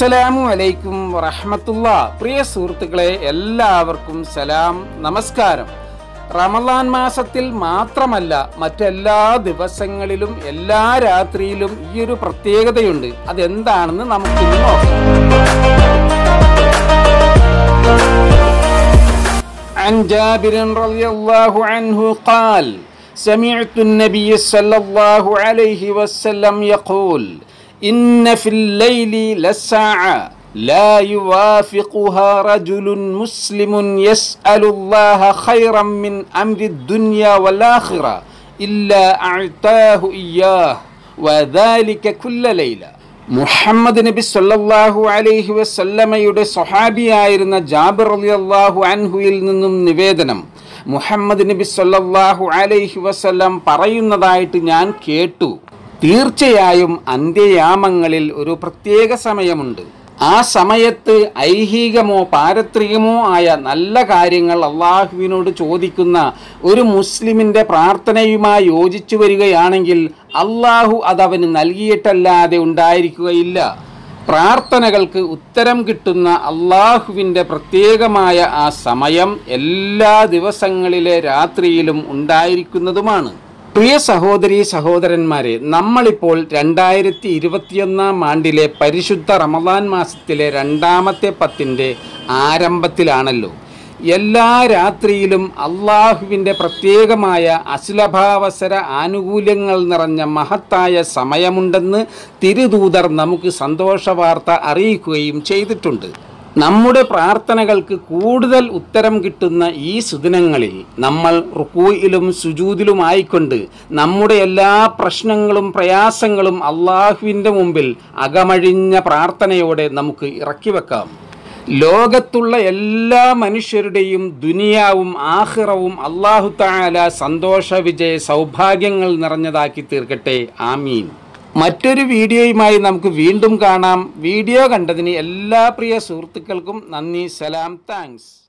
അസ്സലാമു അലൈക്കും വറഹമത്തുള്ള പ്രിയ സുഹൃത്തുക്കളെ എല്ലാവർക്കും സലാം നമസ്കാരം റമദാൻ മാസത്തിൽ മാത്രമല്ല മറ്റെല്ലാ ദിവസങ്ങളിലും എല്ലാ രാത്രിയിലും ഈ ഒരു പ്രത്യേകതയുണ്ട് അതെന്താണെന്ന് നമുക്കിന്ന് നോക്കാം عن جابر رضي الله عنه قال سمعت النبي صلى الله عليه وسلم يقول إن في الليل لساعة لا يوافقها رجل مسلم يسأل الله خيرا من أمر الدنيا والآخرة إلا أعطاه إياه وذلك كل ليلة മുഹമ്മദ് നബി സല്ലല്ലാഹു അലൈഹി വസല്ലമയുടെ സ്വഹാബിയായിരുന്ന ജാബിർ റളിയല്ലാഹു അൻഹുയിൽ നിന്നും നിവേദനം മുഹമ്മദ് നബി സല്ലല്ലാഹു അലൈഹി വസല്ലം പറയുന്നതായിട്ട് ഞാൻ കേട്ടു തീർച്ചയായും അന്ത്യയാമങ്ങളിൽ ഒരു പ്രത്യേക സമയമുണ്ട് ആ സമയത്ത് ഐഹികമോ പാരത്രികമോ ആയ നല്ല കാര്യങ്ങൾ അള്ളാഹുവിനോട് ചോദിക്കുന്ന ഒരു മുസ്ലിമിൻ്റെ പ്രാർത്ഥനയുമായി യോജിച്ചു വരികയാണെങ്കിൽ അള്ളാഹു അതവന് നൽകിയിട്ടല്ലാതെ ഉണ്ടായിരിക്കുകയില്ല പ്രാർത്ഥനകൾക്ക് ഉത്തരം കിട്ടുന്ന അള്ളാഹുവിൻ്റെ പ്രത്യേകമായ ആ സമയം എല്ലാ ദിവസങ്ങളിലെ രാത്രിയിലും ഉണ്ടായിരിക്കുന്നതുമാണ് പ്രിയ സഹോദരി സഹോദരന്മാരെ നമ്മളിപ്പോൾ രണ്ടായിരത്തി ഇരുപത്തിയൊന്നാം ആണ്ടിലെ പരിശുദ്ധ റമദാൻ മാസത്തിലെ രണ്ടാമത്തെ പത്തിൻ്റെ ആരംഭത്തിലാണല്ലോ എല്ലാ രാത്രിയിലും അള്ളാഹുവിൻ്റെ പ്രത്യേകമായ അസുലഭാവസര ആനുകൂല്യങ്ങൾ നിറഞ്ഞ മഹത്തായ സമയമുണ്ടെന്ന് തിരുദൂതർ നമുക്ക് സന്തോഷവാർത്ത അറിയിക്കുകയും ചെയ്തിട്ടുണ്ട് നമ്മുടെ പ്രാർത്ഥനകൾക്ക് കൂടുതൽ ഉത്തരം കിട്ടുന്ന ഈ സുദിനങ്ങളിൽ നമ്മൾ റുക്കൂയിലും സുജൂതിലുമായിക്കൊണ്ട് നമ്മുടെ എല്ലാ പ്രശ്നങ്ങളും പ്രയാസങ്ങളും അള്ളാഹുവിൻ്റെ മുമ്പിൽ അകമഴിഞ്ഞ പ്രാർത്ഥനയോടെ നമുക്ക് ഇറക്കി വെക്കാം ലോകത്തുള്ള എല്ലാ മനുഷ്യരുടെയും ദുനിയാവും ആഹിറവും അള്ളാഹു താല സന്തോഷ വിജയ സൗഭാഗ്യങ്ങൾ നിറഞ്ഞതാക്കി തീർക്കട്ടെ ആമീൻ മറ്റൊരു വീഡിയോയുമായി നമുക്ക് വീണ്ടും കാണാം വീഡിയോ കണ്ടതിന് എല്ലാ പ്രിയ സുഹൃത്തുക്കൾക്കും നന്ദി സലാം താങ്ക്സ്